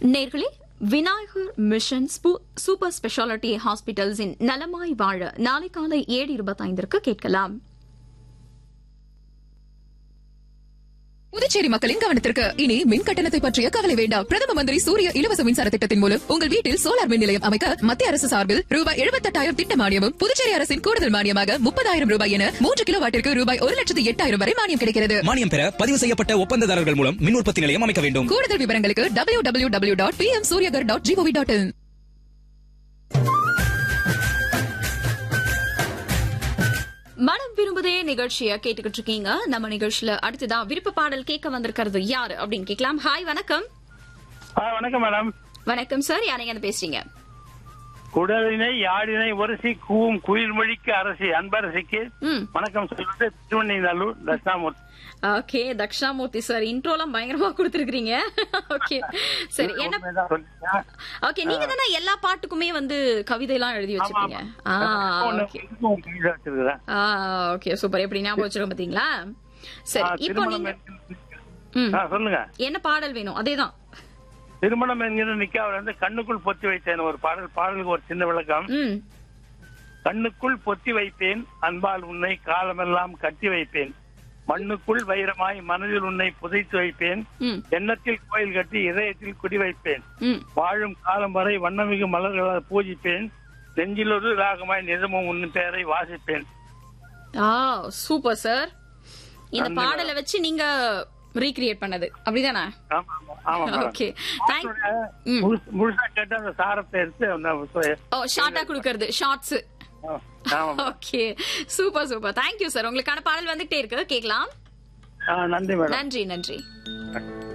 நேர்களே விநாயகர் மிஷன் ஸ்பு- super speciality ஹாஸ்பிட்டல்ஸின் நலமாய் வாழ நாளை காலை ஏழு இருபத்தைந்திற்கு கேட்கலாம் புதுச்சேரி மக்களின் கவனத்திற்கு இனி மின் கட்டணத்தை பற்றிய கவலை வேண்டாம் பிரதம மந்திரி சூரிய இலவச மின்சார திட்டத்தின் மூலம் உங்கள் வீட்டில் சோலார் மின் நிலையம் அமைக்க மத்திய அரசு சார்பில் ரூபாய் எழுபத்தெட்டாயிரம் திட்ட மானியமும் புதுச்சேரி அரசின் கூடுதல் மானியமாக முப்பதாயிரம் ரூபாய் என மூன்று கிலோ வாட்டிற்கு ரூபாய் ஒரு லட்சத்து எட்டாயிரம் வரை மானியம் கிடைக்கிறது மானியம் பெற பதிவு செய்யப்பட்ட ஒப்பந்ததாரர்கள் மூலம் மின் உற்பத்தி நிலையம் அமைக்க வேண்டும் கூடுதல் விவரங்களுக்கு W W W dot P M Suryaghar dot G O V dot in மனம் விரும்புதே நிகழ்ச்சியை கேட்டுக்கிட்டு இருக்கீங்க நம்ம நிகழ்ச்சியில அடுத்ததா விருப்ப பாடல் கேட்க வந்திருக்கிறது யாரு அப்படின்னு கேட்கலாம் ஹாய் வணக்கம் ஆ, வணக்கம் மேடம் வணக்கம் சார் யாரைங்க பேசுறீங்க குடலினை யாழினை ஒரசி கூவும் குயில் மொழிக்கு அரசி அன்பரசிக்கு ம் வணக்கம் சொல்லிட்டு திருவண்ணைநல்லூர் தட்சிணாமூர்த்தி ஓகே தக்ஷாமூர்த்தி சார் இன்ட்ரோலாம் பயங்கரமா கொடுத்துருக்கீங்க ஓகே சரி என்ன உண்மைதான் சொல்றீங்க. ஓகே நீங்க தானே எல்லா பாட்டுக்குமே வந்து கவிதை எல்லாம் எழுதி ஆமா, வச்சிருக்கீங்க ஆமா. ஆ ஒண்ணு ஓகே இதுக்கும் கையில வச்சிருக்கிறேன். ஆ ஓகே சூப்பர் எப்படி ஞாபகம் வச்சிருக்கோம் பாத்தீங்களா ஆ, சரி இப்போ திருமணம் நீங்க என்கிற- ம் ஆ, சொல்லுங்க என்ன பாடல் வேணும் அதேதான் திருமணம் என்கிற நிக்காவில் வந்து கண்ணுக்குள் பொத்தி வைத்தேன் ஒரு பாடல் பாடலுக்கு ஒரு சின்ன விளக்கம் ம் கண்ணுக்குள் பொத்தி வைப்பேன் அன்பால் உன்னை காலமெல்லாம் கட்டி வைப்பேன் மண்ணுக்குள் வைரமாய் மனதில் உன்னை புதைத்து வைப்பேன் ம் எண்ணத்தில் கோயில் கட்டி இதயத்தில் குடி வைப்பேன் ம் வாழும் காலம் வரை வண்ணமிகு மலர்களால் பூஜிப்பேன் நெஞ்சிலொரு ராகமாய் நிஜமும் உன் பெயரை வாசிப்பேன் ஆ சூப்பர் சார் இந்த நன்றி, பாடலை வச்சு நீங்க ரீக்ரியேட் பண்ணது அப்படிதானே ஆமா, ஆமா, ஆமா மேடம். ஓகே தேங்க் பாட்டோட ம். முழுசு- முழுசா கேட்டு அந்த சாரத்தை எடுத்து அந்த சு- ஓ ஷார்ட்டா கொடுக்கறது ஷார்ட்ஸ் ஆமா, ஆமா. Okay super super thank you sir உங்களுக்கான பாடல் வந்துகிட்டே இருக்கு கேட்கலாம் ஆ, நன்றி மேடம் நன்றி நன்றி